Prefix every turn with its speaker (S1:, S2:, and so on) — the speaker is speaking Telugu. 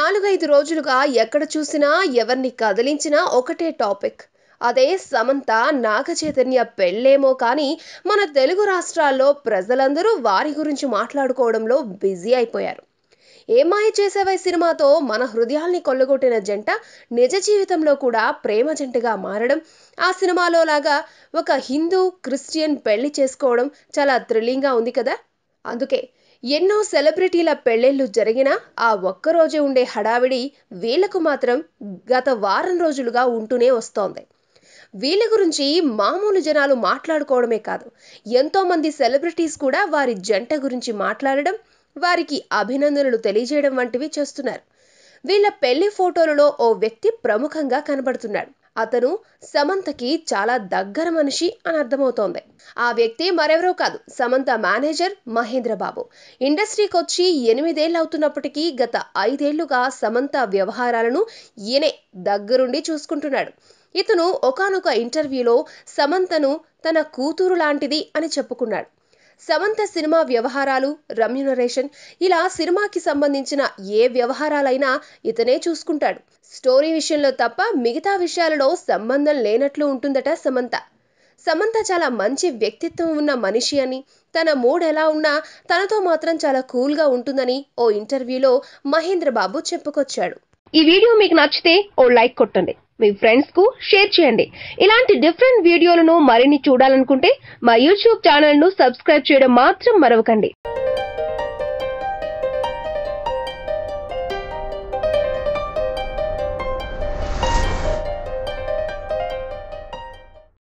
S1: నాలుగైదు రోజులుగా ఎక్కడ చూసినా ఎవరిని కదిలించినా ఒకటే టాపిక్ అదే సమంత నాగచైతన్య పెళ్ళేమో కానీ మన తెలుగు రాష్ట్రాల్లో ప్రజలందరూ వారి గురించి మాట్లాడుకోవడంలో బిజీ అయిపోయారు ఏమాయ చేసేవై సినిమాతో మన హృదయాల్ని కొల్లగొట్టిన జంట నిజ జీవితంలో కూడా ప్రేమ జంటగా మారడం ఆ సినిమాలో లాగా ఒక హిందూ క్రిస్టియన్ పెళ్లి చేసుకోవడం చాలా థ్రిల్లింగ్గా ఉంది కదా అందుకే ఎన్నో సెలబ్రిటీల పెళ్ళిళ్ళు జరిగినా ఆ ఒక్కరోజే ఉండే హడావిడి వీళ్లకు మాత్రం గత వారం రోజులుగా ఉంటూనే వస్తోంది వీళ్ళ గురించి మామూలు జనాలు మాట్లాడుకోవడమే కాదు ఎంతో మంది సెలబ్రిటీస్ కూడా వారి జంట గురించి మాట్లాడడం వారికి అభినందనలు తెలియజేయడం వంటివి చేస్తున్నారు వీళ్ళ పెళ్లి ఫోటోలలో ఓ వ్యక్తి ప్రముఖంగా కనబడుతున్నాడు అతను సమంతకి చాలా దగ్గర మనిషి అని అర్థమవుతోంది ఆ వ్యక్తి మరెవరో కాదు సమంత మేనేజర్ మహేంద్ర బాబు ఇండస్ట్రీకి వచ్చి ఎనిమిదేళ్ళు అవుతున్నప్పటికీ గత ఐదేళ్లుగా సమంత వ్యవహారాలను ఈయనే దగ్గరుండి చూసుకుంటున్నాడు ఇతను ఒకానొక ఇంటర్వ్యూలో సమంతను తన కూతురు లాంటిది అని చెప్పుకున్నాడు సమంత సినిమా వ్యవహారాలు రెమ్యునరేషన్ ఇలా సినిమాకి సంబంధించిన ఏ వ్యవహారాలైనా ఇతనే చూసుకుంటాడు స్టోరీ విషయంలో తప్ప మిగతా విషయాలలో సంబంధం లేనట్లు ఉంటుందట సమంత సమంత చాలా మంచి వ్యక్తిత్వం ఉన్న మనిషి అని తన మూడ్ ఎలా ఉన్నా తనతో మాత్రం చాలా కూల్గా ఉంటుందని ఓ ఇంటర్వ్యూలో మహేంద్ర బాబు చెప్పుకొచ్చాడు ఈ వీడియో మీకు నచ్చితే ఓ లైక్ కొట్టండి మీ ఫ్రెండ్స్ కు షేర్ చేయండి ఇలాంటి డిఫరెంట్ వీడియోలను మరిన్ని చూడాలనుకుంటే మా యూట్యూబ్ ఛానల్ ను సబ్స్క్రైబ్ చేయడం మాత్రం మరవకండి